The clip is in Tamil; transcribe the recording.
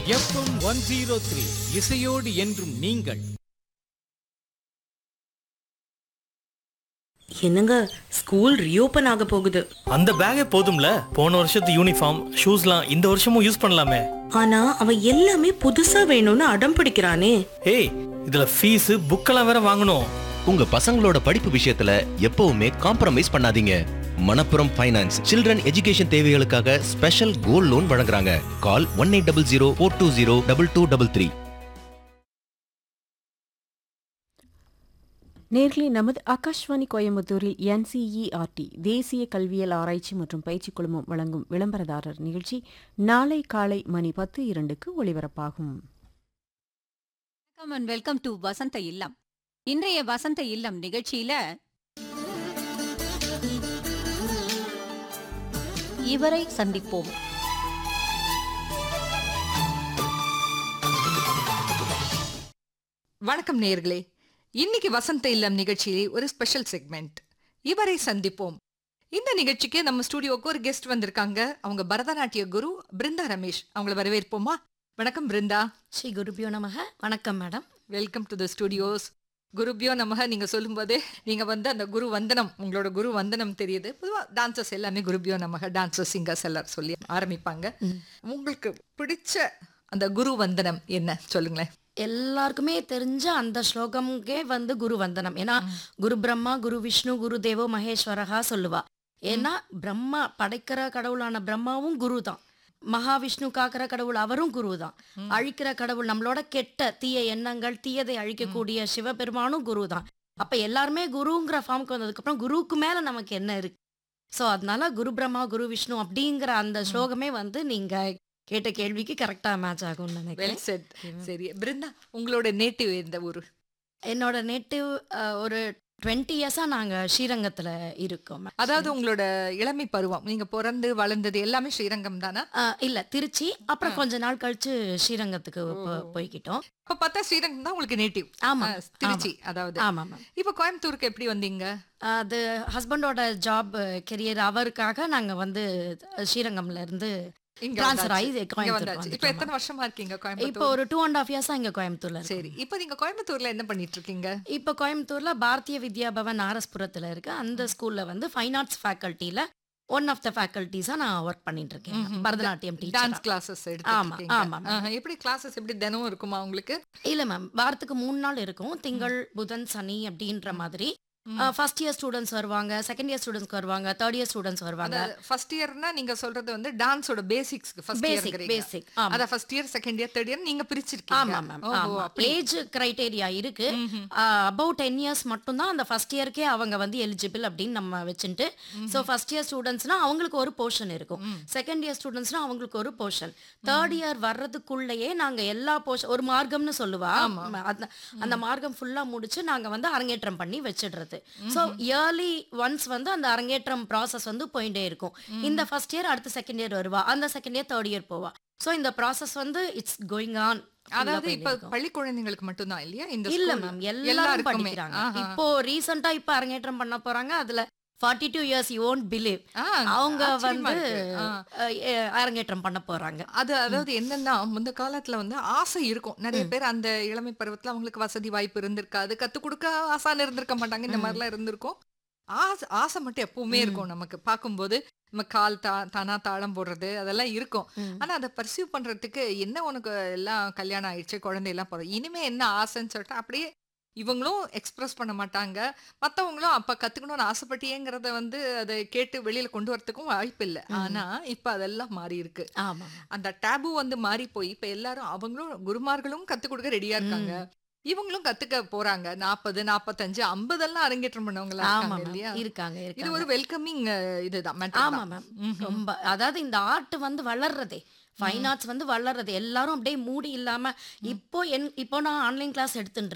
எஃப்எம் ஒன் ஜீரோ த்ரீ இசையோடு என்றும் நீங்கள் என்னங்க ஸ்கூல் ரீஓபன் ஆக போகுது அந்த பேக்கே போதும்ல போன வருஷத்து யூனிஃபார்ம் ஷூஸ்லாம் இந்த வருஷமும் யூஸ் பண்ணலாமே ஆனா அவன் எல்லாமே புதுசா வேணும்னு அடம் பிடிக்கிறானே ஏய் இதுல ஃபீஸ் புக்கெல்லாம் வேற வாங்கணும் உங்க பசங்களோட படிப்பு விஷயத்துல எப்பவுமே காம்ப்ரமைஸ் பண்ணாதீங்க மணப்புரம் ஃபைனான்ஸ் சில்ட்ரன் எஜுகேஷன் தேவைகளுக்காக ஸ்பெஷல் கோல்ட் லோன் வழங்குறாங்க call one eight double zero four two zero double two double three நேர்களே நமது ஆகாஷ்வாணி கோயம்புத்தூரில் என்சிஇஆர்டி தேசிய கல்வியல் ஆராய்ச்சி மற்றும் பயிற்சி குழுமம் வழங்கும் விளம்பரதாரர் நிகழ்ச்சி நாளை காலை மணி பத்து இரண்டுக்கு ஒளிபரப்பாகும் வணக்கம் அண்ட் வெல்கம் டு வசந்த இல்லம் இன்றைய வசந்த இல்லம் நிகழ்ச்சியில இவரை சந்திப்போம் வணக்கம் நேயர்களே இன்னைக்கு வசந்த இல்லம் நிகழ்ச்சியிலே ஒரு ஸ்பெஷல் செக்மெண்ட் இவரை சந்திப்போம் இந்த நிகழ்ச்சிக்கு நம்ம ஸ்டூடியோக்கு ஒரு கெஸ்ட் வந்திருக்காங்க அவங்க பரதநாட்டிய குரு பிருந்தா ரமேஷ் அவங்கள வரவேற்போமா வணக்கம் பிருந்தா ஸ்ரீ குருபியோ நமக வணக்கம் madam welcome to the studios குருபியோ நமக நீங்க சொல்லும்போதே நீங்க வந்து அந்த குரு வந்தனம் உங்களோட குரு வந்தனம் தெரியுது பொதுவாக டான்சர்ஸ் எல்லாமே குருபியோ நமக டான்சர்ஸ் சிங்கர்ஸ் எல்லாரும் சொல்லி ஆரம்பிப்பாங்க உங்களுக்கு பிடிச்ச அந்த குரு வந்தனம் என்ன சொல்லுங்களேன் எல்லாருக்குமே தெரிஞ்ச அந்த ஸ்லோகம்கே வந்து குரு வந்தனம் ஏன்னா குரு பிரம்மா குரு விஷ்ணு குரு தேவோ மகேஸ்வரகா சொல்லுவா ஏன்னா பிரம்மா படைக்கிற கடவுளான பிரம்மாவும் குரு தான் மகாவிஷ்ணு காக்கிற கடவுள் அவரும் குரு தான் அழிக்கிற கடவுள் நம்மளோட கெட்ட தீய எண்ணங்கள் தீயதை அழிக்கக்கூடிய சிவபெருமானும் குரு தான் அப்ப எல்லாருமே குருங்கிற ஃபார்முக்கு வந்ததுக்கு அப்புறம் குருவுக்கு மேல நமக்கு என்ன இருக்கு சோ அதனால குரு பிரம்மா குரு விஷ்ணு அப்படிங்கிற அந்த ஸ்லோகமே வந்து நீங்க கேட்ட கேள்விக்கு கரெக்டா மேட்ச் ஆகும்னு நினைக்கிறேன் வெல் செட் சரி பிருந்தா உங்களோட நேட்டிவ் எந்த ஊரு என்னோட நேட்டிவ் ஒரு டுவெண்ட்டி இயர்ஸா நாங்க ஸ்ரீரங்கத்துல இருக்கோம் அதாவது உங்களோட இளமை பருவம் நீங்க பிறந்து வளர்ந்தது எல்லாமே ஸ்ரீரங்கம் தானா அஹ், இல்ல திருச்சி அப்புறம் கொஞ்ச நாள் கழிச்சு ஸ்ரீரங்கத்துக்கு போ- போய்க்கிட்டோம் அப்ப பார்த்தா ஸ்ரீரங்கம் தான் உங்களுக்கு நேட்டிவ் ஆமா திருச்சி அதாவது ஆமா மேம் இப்ப கோயம்புத்தூருக்கு எப்படி வந்தீங்க அது ஹஸ்பண்டோட ஜாப் கெரியர் அவருக்காக நாங்க வந்து ஸ்ரீரங்கம்ல இருந்து இங்க ட்ரான்ஸ்ஃபர் ஆகி வந்தாச்சு. இங்க கோயம்புத்தூர் வந்தாச்சு இப்ப வந்துட்டோம் எத்தனை வருஷமா இருக்கீங்க இப்போ கோயம்புத்தூர் ஒரு டூ அண்ட் ஆஃப் இயர்ஸா இங்க கோயம்புத்தூர்ல இருக்கோம். சரி இப்ப நீங்க கோயம்புத்தூர்ல என்ன பண்ணிட்டு இருக்கீங்க இப்போ கோயம்புத்தூர்ல பாரதிய வித்யா பவன் ஆர்எஸ்புரத்துல இருக்கு அந்த ஸ்கூல்ல வந்து ஃபைன் ஆர்ட்ஸ் ஃபேக்கல்ட்டில ஒன் ஆஃப் த ஃபேக்கல்ட்டிஸா நான் ஒர்க் பண்ணிட்டு இருக்கேன் பரதநாட்டியம் டான்ஸ் டீச்சர் கிளாஸஸ் ஆமா, ஆமா, எடுத்து எப்படி கிளாஸஸ் எப்படி தினமும் இருக்குமா உங்களுக்கு இல்ல மேம் வாரத்துக்கு மூணு நாள் இருக்கும் திங்கள் புதன் சனி அப்படின்ற மாதிரி ஃபர்ஸ்ட் இயர் ஸ்டூடெண்ட்ஸ் வருவாங்க செகண்ட் இயர் ஸ்டூடெண்ட்ஸ் வருவாங்க தேர்ட் இயர் ஸ்டூடெண்ட்ஸ் வருவாங்க ஃபர்ஸ்ட் இயர்னா நீங்க சொல்றது வந்து டான்ஸோட basics first basic year basic ஆமா அத first year second year third year நீங்க பிரிச்சிருக்கீங்க ஆமா மேம் ஓஹோ, ஆமா அப்படி. ஏஜ் கிரைட்டேரியா இருக்கு அபவுட் டென் இயர்ஸ் மட்டும் தான் அந்த ஃபர்ஸ்ட் இயர்க்கே அவங்க வந்து எலிஜிபிள் அப்படின்னு நம்ம வச்சுட்டு ஸோ ஃபர்ஸ்ட் இயர் ஸ்டூடெண்ட்ஸ்னா அவங்களுக்கு ஒரு போர்ஷன் இருக்கும் செகண்ட் இயர் ஸ்டூடெண்ட்ஸ்னா அவங்களுக்கு ஒரு போர்ஷன் தேர்ட் இயர் வர்றதுக்குள்ளேயே நாங்க எல்லா போர்ஷன் ஒரு மார்க்கம்னு சொல்லுவா அந்த- அந்த மார்க்கம் ஃபுல்லா முடிச்சு நாங்க வந்து அரங்கேற்றம் பண்ணி வச்சிடுறது ஸோ இயர்லி ஒன்ஸ் வந்து அந்த அரங்கேற்றம் ப்ராசஸ் வந்து போயிட்டே இருக்கும் இந்த ஃபர்ஸ்ட் இயர் அடுத்த செகண்ட் இயர் வருவா அந்த செகண்ட் இயர் தேர்ட் இயர் போவா ஸோ இந்த ப்ராசஸ் வந்து இட்ஸ் கோயிங் ஆன் அதாவது இப்ப பள்ளி குழந்தைங்களுக்கு மட்டும்தான் இல்லையா இந்த இல்ல school? மேம் எல்லாரும் எல்லாருக்குமே. படிக்கிறாங்க ஆஹா. இப்போ ரீசெண்டா இப்ப அரங்கேற்றம் பண்ண போறாங்க அதுல forty two years you won't believe ah, அவங்க ஆச்சரியமா வந்து இருக்கு. ஆ. அஹ், எ- அரங்கேற்றம் பண்ண போறாங்க அது அதாவது என்னன்னா முந்த காலத்துல வந்து ஆசை இருக்கும் நிறைய பேர் அந்த இளமை பருவத்துல அவங்களுக்கு வசதி வாய்ப்பு இருந்திருக்காது கத்து கொடுக்க ஆசான இருந்திருக்க மாட்டாங்க இந்த மாதிரிலாம் இருந்திருக்கும் ஆசை ஆசை மட்டும் எப்பவுமே இருக்கும் நமக்கு பார்க்கும்போது நம்ம கால் தா தானா தாளம் போடுறது அதெல்லாம் இருக்கும் ஆனா அதை பர்சீவ் பண்றதுக்கு என்ன உனக்கு எல்லாம் கல்யாணம் ஆயிடுச்சு குழந்தை எல்லாம் போறோம் இனிமே என்ன ஆசைன்னு சொல்லிட்டு அப்படியே இவங்களும் எக்ஸ்பிரஸ் பண்ண மாட்டாங்க மத்தவங்களும் அப்ப கத்துக்கணும்னு ஆசைப்பட்டியேங்கிறத வந்து அதை கேட்டு வெளியில கொண்டு வரதுக்கும் வாய்ப்பு இல்லை ஆனா இப்ப அதெல்லாம் மாறி இருக்கு ஆமா அந்த டேபு வந்து மாறி போய் இப்ப எல்லாரும் அவங்களும் குருமார்களும் கத்து கொடுக்க ரெடியா இருக்காங்க இவங்களும் கத்துக்க போறாங்க நாற்பது நாற்பத்தஞ்சு ஐம்பதெல்லாம் அரங்கேற்றம் பண்ணவங்களா ஆமா இருக்காங்க மேம் இல்லையா இருக்காங்க இது இருக்காங்க ஒரு வெல்கமிங் இதுதான் matter ஆமா தான். மேம் ம்ஹும். ரொம்ப அதாவது இந்த ஆர்ட் வந்து வளர்றதே ஃபைன் ஆர்ட்ஸ் வந்து வளர்றது எல்லாரும் அப்படியே மூடி இல்லாம இப்போ என் இப்போ நான் ஆன்லைன் கிளாஸ் எடுத்துட்டு